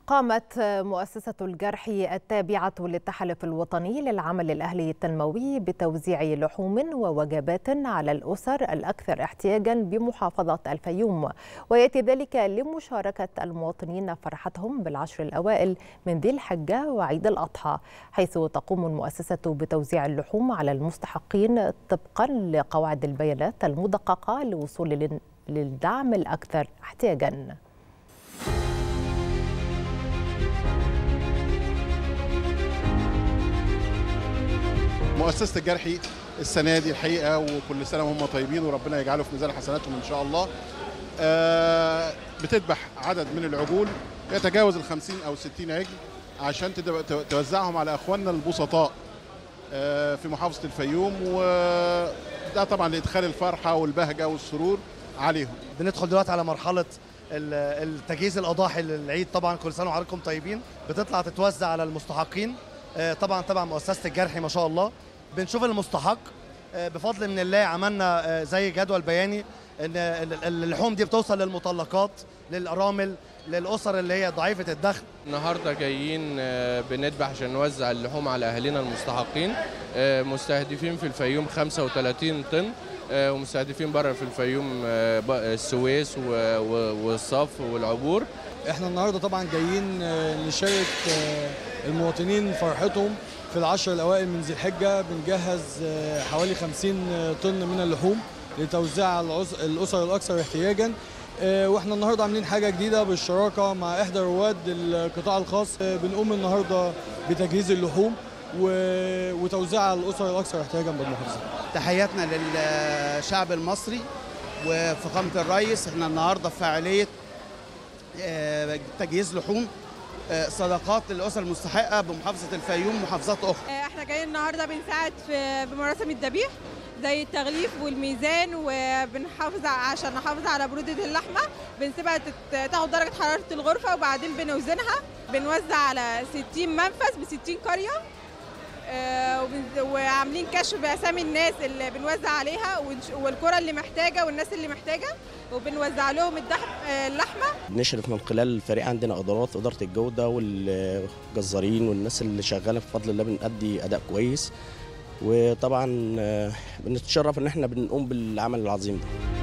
قامت مؤسسة الجرح التابعة للتحالف الوطني للعمل الأهلي التنموي بتوزيع لحوم ووجبات على الأسر الأكثر احتياجا بمحافظة الفيوم ويأتي ذلك لمشاركة المواطنين فرحتهم بالعشر الأوائل من ذي الحجة وعيد الأضحى حيث تقوم المؤسسة بتوزيع اللحوم على المستحقين طبقا لقواعد البيانات المدققة لوصول للدعم الأكثر احتياجا مؤسسه الجرحي السنه دي الحقيقه وكل سنه وهم طيبين وربنا يجعله في ميزان حسناتهم ان شاء الله آه بتذبح عدد من العجول يتجاوز ال 50 او 60 عجل عشان توزعهم على اخواننا البسطاء آه في محافظه الفيوم وده طبعا لادخال الفرحه والبهجه والسرور عليهم بندخل دلوقتي على مرحله التجهيز الاضاحي للعيد طبعا كل سنه وحضراتكم طيبين بتطلع تتوزع على المستحقين طبعا طبعا مؤسسه الجرحي ما شاء الله بنشوف المستحق بفضل من الله عملنا زي جدول بياني ان اللحوم دي بتوصل للمطلقات للارامل للاسر اللي هي ضعيفه الدخل النهارده جايين بنذبح عشان نوزع اللحوم على اهالينا المستحقين مستهدفين في الفيوم 35 طن ومستهدفين بره في الفيوم السويس والصف والعبور احنا النهارده طبعا جايين نشارك المواطنين فرحتهم في العشر الاوائل من ذي الحجه بنجهز حوالي 50 طن من اللحوم لتوزيع على الاسر الاكثر احتياجا واحنا النهارده عاملين حاجه جديده بالشراكه مع احدى رواد القطاع الخاص بنقوم النهارده بتجهيز اللحوم وتوزيعها على الاسر الاكثر احتياجا بالمحافظه. تحياتنا للشعب المصري وفخامه الرئيس احنا النهارده في فعاليه تجهيز لحوم صدقات للاسر المستحقه بمحافظه الفيوم ومحافظات اخرى. احنا جايين النهارده بنساعد في بمراسم الذبيح زي التغليف والميزان وبنحافظ عشان نحافظ على بروده اللحمه بنسيبها تاخد درجه حراره الغرفه وبعدين بنوزنها بنوزع على 60 منفذ ب 60 قريه وعاملين كشف باسامي الناس اللي بنوزع عليها والقرى اللي محتاجه والناس اللي محتاجه وبنوزع لهم اللحمه بنشرف من خلال الفريق عندنا ادارات اداره الجوده والجزارين والناس اللي شغاله بفضل الله بنأدي اداء كويس وطبعا بنتشرف ان احنا بنقوم بالعمل العظيم ده